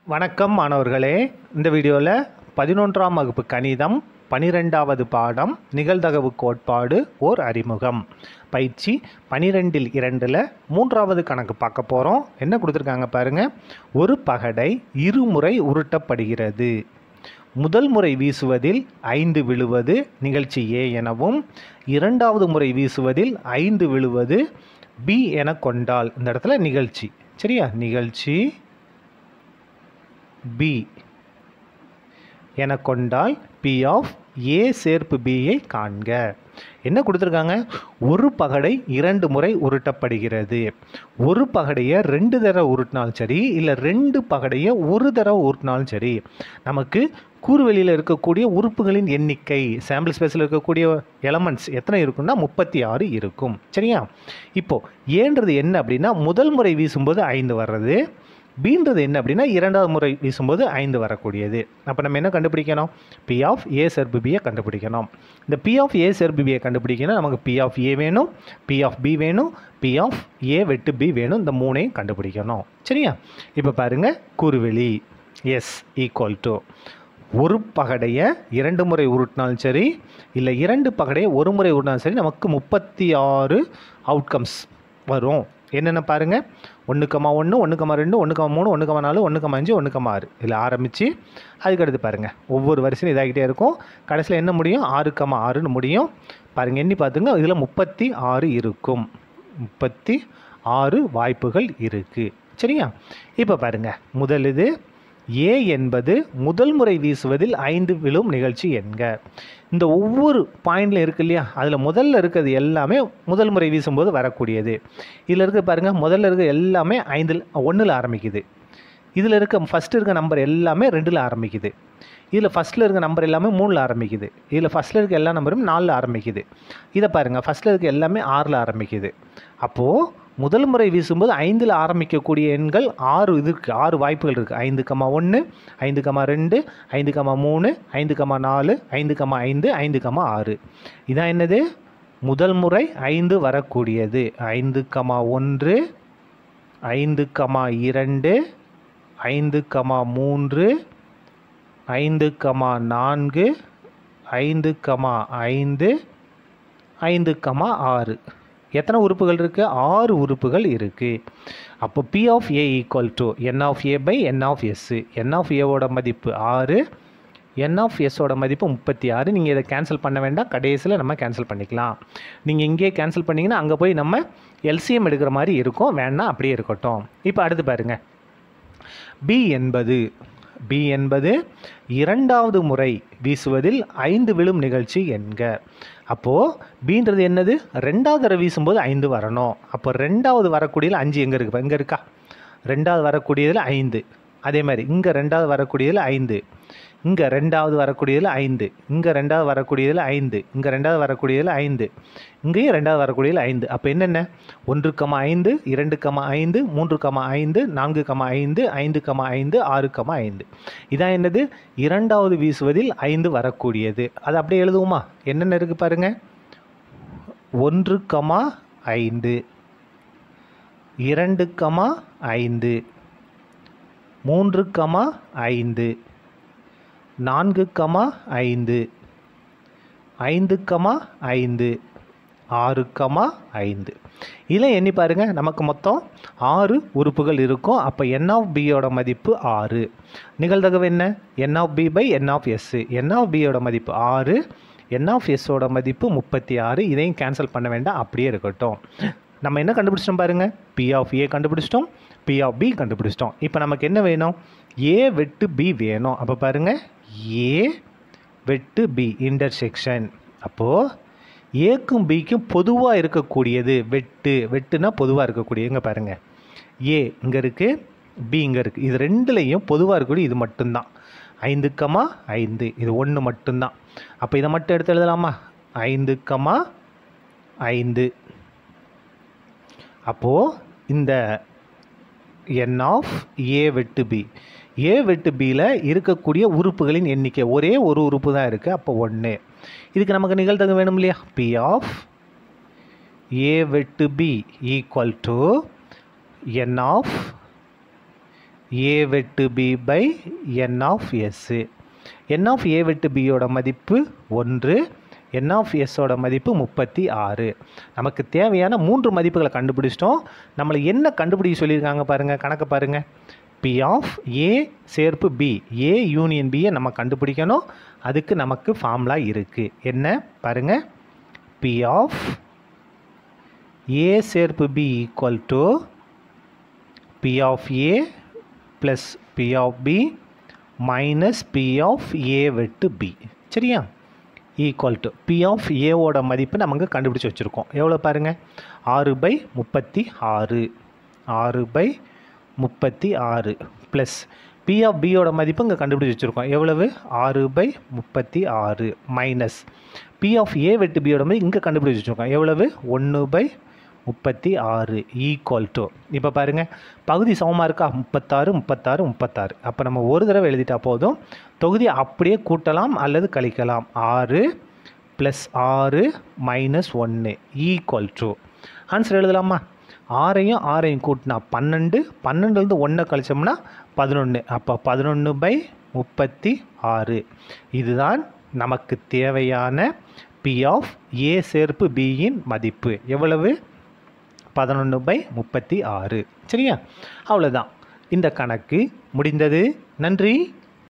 வணக்கம் மாணவர்களே இந்த வீடியோவில் பதினொன்றாம் வகுப்பு கணிதம் பனிரெண்டாவது பாடம் நிகழ்தகவு கோட்பாடு ஓர் அறிமுகம் பயிற்சி பனிரெண்டில் இரண்டில் மூன்றாவது கணக்கு பார்க்க போகிறோம் என்ன கொடுத்துருக்காங்க பாருங்கள் ஒரு பகடை இருமுறை உருட்டப்படுகிறது முதல் முறை வீசுவதில் ஐந்து விழுவது நிகழ்ச்சி ஏ எனவும் இரண்டாவது முறை வீசுவதில் ஐந்து விழுவது பி என கொண்டால் இந்த இடத்துல நிகழ்ச்சி சரியா நிகழ்ச்சி பி என கொண்டால் பி ஆஃப் ஏ சேர்ப்பு பியை காண்க என்ன கொடுத்துருக்காங்க ஒரு பகடை இரண்டு முறை உருட்டப்படுகிறது ஒரு பகடையை ரெண்டு தடவை உருட்டினாலும் சரி இல்லை ரெண்டு பகடையை ஒரு தடவை உருட்டினாலும் சரி நமக்கு கூறுவெளியில் இருக்கக்கூடிய உறுப்புகளின் எண்ணிக்கை சாம்பிள் ஸ்பேஸில் இருக்கக்கூடிய எலமெண்ட்ஸ் எத்தனை இருக்குன்னா முப்பத்தி ஆறு இருக்கும் சரியா இப்போது ஏன்றது என்ன அப்படின்னா முதல் முறை வீசும்போது ஐந்து வர்றது பீன்றது என்ன அப்படின்னா இரண்டாவது முறை வீசும்போது ஐந்து வரக்கூடியது அப்போ நம்ம என்ன கண்டுபிடிக்கணும் பி ஆஃப் ஏ சர்பு பியை கண்டுபிடிக்கணும் இந்த பி ஆஃப் ஏ சர்பு பியை கண்டுபிடிக்கணும் நமக்கு பி ஆஃப் ஏ வேணும் பி ஆஃப் பி வேணும் பி ஆஃப் ஏ வெட்டு பி வேணும் இந்த மூணையும் கண்டுபிடிக்கணும் சரியா இப்போ பாருங்கள் கூறுவெளி எஸ் ஈக்குவல் டு ஒரு பகடையை இரண்டு முறை உருட்டினாலும் சரி இல்லை இரண்டு பகடையை ஒரு முறை உருட்டினாலும் சரி நமக்கு முப்பத்தி ஆறு அவுட்கம்ஸ் வரும் என்னென்ன பாருங்கள் ஒன்று கமா ஒன்று ஒன்று கமா ரெண்டு ஒன்று கமா மூணு ஒன்று கமா நாலு ஒன்று கமா அஞ்சு ஒன்று கமா ஆறு இதில் ஆரம்பித்து அதுக்கடுத்து பாருங்கள் ஒவ்வொரு வரிசையும் இதாகிட்டே இருக்கும் கடைசியில் என்ன முடியும் ஆறு கமா ஆறுன்னு முடியும் பாருங்கள் எண்ணி பார்த்துங்க இதில் முப்பத்தி ஆறு இருக்கும் முப்பத்தி ஆறு வாய்ப்புகள் இருக்குது சரியா இப்போ பாருங்கள் முதல் இது ஏ என்பது முதல் முறை வீசுவதில் ஐந்து விழும் நிகழ்ச்சி என்க இந்த ஒவ்வொரு பாயிண்டில் இருக்கு இல்லையா அதில் முதல்ல இருக்கிறது எல்லாமே முதல் முறை வீசும்போது வரக்கூடியது இதில் இருக்க பாருங்கள் முதல்ல இருக்க எல்லாமே ஐந்தில் ஒன்றில் ஆரம்பிக்குது இதில் இருக்க ஃபஸ்ட்டு இருக்க நம்பர் எல்லாமே ரெண்டில் ஆரம்பிக்குது இதில் ஃபஸ்ட்டில் இருக்க நம்பர் எல்லாமே மூணில் ஆரம்பிக்குது இதில் ஃபஸ்ட்டில் இருக்க எல்லா நம்பரும் நாலில் ஆரம்பிக்குது இதை பாருங்கள் ஃபஸ்ட்டில் இருக்க எல்லாமே ஆறில் ஆரம்பிக்குது அப்போது முதல் முறை வீசும்போது ஐந்தில் ஆரம்பிக்கக்கூடிய எண்கள் ஆறு இது இருக்குது ஆறு வாய்ப்புகள் இருக்குது ஐந்து கமா ஒன்று ஐந்து கமா ரெண்டு ஐந்து கமா மூணு ஐந்து கமா நாலு ஐந்து கமா ஐந்து ஐந்து கமா ஆறு இதான் என்னது முதல் முறை ஐந்து வரக்கூடியது ஐந்து கமா ஒன்று ஐந்து கமா இரண்டு ஐந்து கமா மூன்று ஐந்து கமா நான்கு ஐந்து கமா ஐந்து ஐந்து கமா ஆறு எத்தனை உறுப்புகள் இருக்குது ஆறு உறுப்புகள் இருக்குது அப்போ P of A equal to n of A by n of S n of ஏவோட மதிப்பு ஆறு என் ஆஃப் எஸ்ஸோட மதிப்பு முப்பத்தி ஆறு நீங்கள் இதை கேன்சல் பண்ண வேண்டாம் கடைசியில் நம்ம கேன்சல் பண்ணிக்கலாம் நீங்கள் இங்கேயே கேன்சல் பண்ணிங்கன்னா அங்கே போய் நம்ம எல்சிஎம் எடுக்கிற மாதிரி இருக்கும் வேணால் அப்படியே இருக்கட்டும் இப்போ அடுத்து பாருங்கள் பி என்பது பி என்பது இரண்டாவது முறை வீசுவதில் ஐந்து விழும் நிகழ்ச்சி என்க அப்போது பீன்றது என்னது ரெண்டாவது தடவை வீசும்போது ஐந்து வரணும் அப்போ ரெண்டாவது வரக்கூடியதில் அஞ்சு எங்கே இருக்கு எங்கே இருக்கா ரெண்டாவது வரக்கூடியதில் ஐந்து அதே மாதிரி இங்கே ரெண்டாவது வரக்கூடியதில் ஐந்து இங்கே ரெண்டாவது வரக்கூடியதில் ஐந்து இங்கே ரெண்டாவது வரக்கூடியதில் ஐந்து இங்கே ரெண்டாவது வரக்கூடியதில் ஐந்து இங்கேயும் ரெண்டாவது வரக்கூடியதில் ஐந்து அப்போ என்னென்ன ஒன்று கமா ஐந்து இரண்டு கமா ஐந்து மூன்று கமா ஐந்து நான்கு கமா ஐந்து ஐந்து கமா ஐந்து ஆறு கமா ஐந்து இதான் என்னது இரண்டாவது வீசுவதில் ஐந்து வரக்கூடியது அது அப்படியே எழுதுவோமா என்னென்ன இருக்குது பாருங்கள் ஒன்று கமா ஐந்து இரண்டு கமா ஐந்து மூன்று கமா ஐந்து நான்கு கமா ஐந்து ஐந்து கமா ஐந்து ஆறு கமா ஐந்து இதில் எண்ணி பாருங்கள் நமக்கு மொத்தம் ஆறு உறுப்புகள் இருக்கும் அப்போ என் ஆஃப் பியோட மதிப்பு ஆறு நிகழ்தகவு என்ன n of B by n of S n of பியோட மதிப்பு ஆறு என் ஆஃப் எஸ்ஸோட மதிப்பு முப்பத்தி ஆறு இதையும் கேன்சல் பண்ண வேண்டாம் அப்படியே இருக்கட்டும் நம்ம என்ன கண்டுபிடிச்சிட்டோம் பாருங்கள் பி ஆஃப் ஏ கண்டுபிடிச்சிட்டோம் பி ஆஃப் பி கண்டுபிடிச்சிட்டோம் இப்போ நமக்கு என்ன வேணும் ஏ வெட்டு பி வேணும் அப்போ பாருங்கள் ஏ வெட்டு பி இன்டர்செக்ஷன் அப்போது ஏக்கும் பிக்கும் பொதுவாக இருக்கக்கூடியது வெட்டு வெட்டுனா பொதுவாக இருக்கக்கூடிய இங்கே பாருங்கள் ஏ இங்கே இருக்குது பி இங்கே இருக்குது இது ரெண்டுலேயும் பொதுவாக இருக்கக்கூடிய இது மட்டும்தான் ஐந்து கமா ஐந்து இது ஒன்று மட்டும்தான் அப்போ இதை மட்டும் எடுத்து எழுதலாமா ஐந்து கமா ஐந்து அப்போது இந்த என் ஆஃப் ஏ வெட்டு பி ஏ வெட்டு பியில் இருக்கக்கூடிய உறுப்புகளின் எண்ணிக்கை ஒரே ஒரு உறுப்பு தான் இருக்குது அப்போ ஒன்று இதுக்கு நமக்கு நிகழ்தகவு வேணும் இல்லையா பி ஆஃப் ஏ வெட்டு B equal to n of A வெட்டு B by n of S n of A வெட்டு பியோட மதிப்பு ஒன்று என் ஆஃப் எஸ்ஸோட மதிப்பு முப்பத்தி ஆறு நமக்கு தேவையான மூன்று மதிப்புகளை கண்டுபிடிச்சிட்டோம் நம்மளை என்ன கண்டுபிடிக்க சொல்லியிருக்காங்க பாருங்கள் கணக்கு பாருங்கள் பி ஆஃப் ஏ சேர்ப்பு பி ஏ யூனியன் பியை நம்ம கண்டுபிடிக்கணும் அதுக்கு நமக்கு ஃபார்முலா இருக்குது என்ன பாருங்கள் பி ஆஃப் ஏ சேர்ப்பு B equal to P of A plus P of B minus P of A வெட்டு பி சரியா ஈக்குவல் டு பி ஆஃப் ஏவோட மதிப்பு நமக்கு கண்டுபிடிச்சி வச்சுருக்கோம் எவ்வளோ பாருங்கள் ஆறு பை முப்பத்தி ஆறு ஆறு பை முப்பத்தி ஆறு ப்ளஸ் பி ஆஃப் பியோட மதிப்பு இங்கே கண்டுபிடிச்சி வச்சுருக்கோம் எவ்வளவு ஆறு பை முப்பத்தி ஆறு மைனஸ் பி ஆஃப் ஏ வெட்டு பியோட மதிப்பு இங்கே கண்டுபிடிச்சி வச்சுருக்கோம் எவ்வளவு ஒன்று பை முப்பத்தி ஆறு ஈக்குவல் டு இப்போ பாருங்கள் பகுதி சமமாக இருக்கா முப்பத்தாறு முப்பத்தாறு முப்பத்தாறு அப்போ நம்ம ஒரு தடவை எழுதிட்டா போதும் தொகுதி அப்படியே கூட்டலாம் அல்லது கழிக்கலாம் ஆறு ப்ளஸ் ஆறு மைனஸ் ஒன்று ஈக்குவல் டு ஆன்சர் எழுதலாமா ஆறையும் ஆறையும் கூட்டினா பன்னெண்டு பன்னெண்டுலேருந்து ஒன்றை கழிச்சோம்னா பதினொன்று அப்போ பதினொன்று பை முப்பத்தி ஆறு இதுதான் நமக்கு தேவையான பி ஆஃப் ஏ சேர்ப்பு பியின் மதிப்பு எவ்வளவு பதினொன்று பை முப்பத்தி ஆறு சரியா அவ்வளோதான் இந்த கணக்கு முடிந்தது நன்றி